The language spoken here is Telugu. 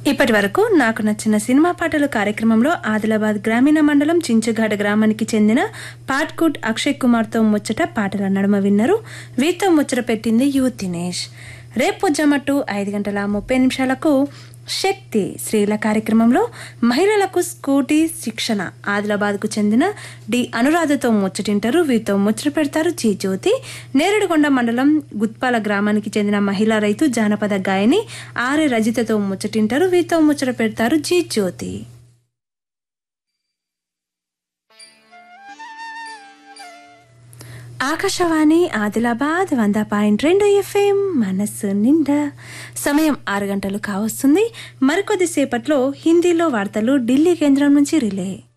ఇప్పటి వరకు నాకు నచ్చిన సినిమా పాటలు కార్యక్రమంలో ఆదిలాబాద్ గ్రామీణ మండలం చించుఘాట గ్రామానికి చెందిన పాట్కుట్ అక్షయ్ కుమార్తో ముచ్చట పాటల నడుమ విన్నారు వీరితో ముచ్చట పెట్టింది యు దినేష్ రేపు పొజ్జమట్టు ఐదు గంటల ముప్పై నిమిషాలకు శక్తి స్త్రీల కార్యక్రమంలో మహిళలకు స్కూటీ శిక్షణ ఆదిలాబాద్కు చెందిన డి అనురాధతో ముచ్చటింటారు వీరితో ముచ్చట పెడతారు జీ జ్యోతి నేరేడుగొండ మండలం గుత్పాల గ్రామానికి చెందిన మహిళా రైతు జానపద గాయని ఆర్య రజితతో ముచ్చటింటారు వీరితో ముచ్చట పెడతారు జీ జ్యోతి ఆకాశవాణి ఆదిలాబాద్ వంద పాయింట్ రెండు ఎఫ్ఎం మనస్సు నిండా సమయం ఆరు గంటలు కావస్తుంది మరికొద్దిసేపట్లో హిందీలో వార్తలు ఢిల్లీ కేంద్రం నుంచి రిలే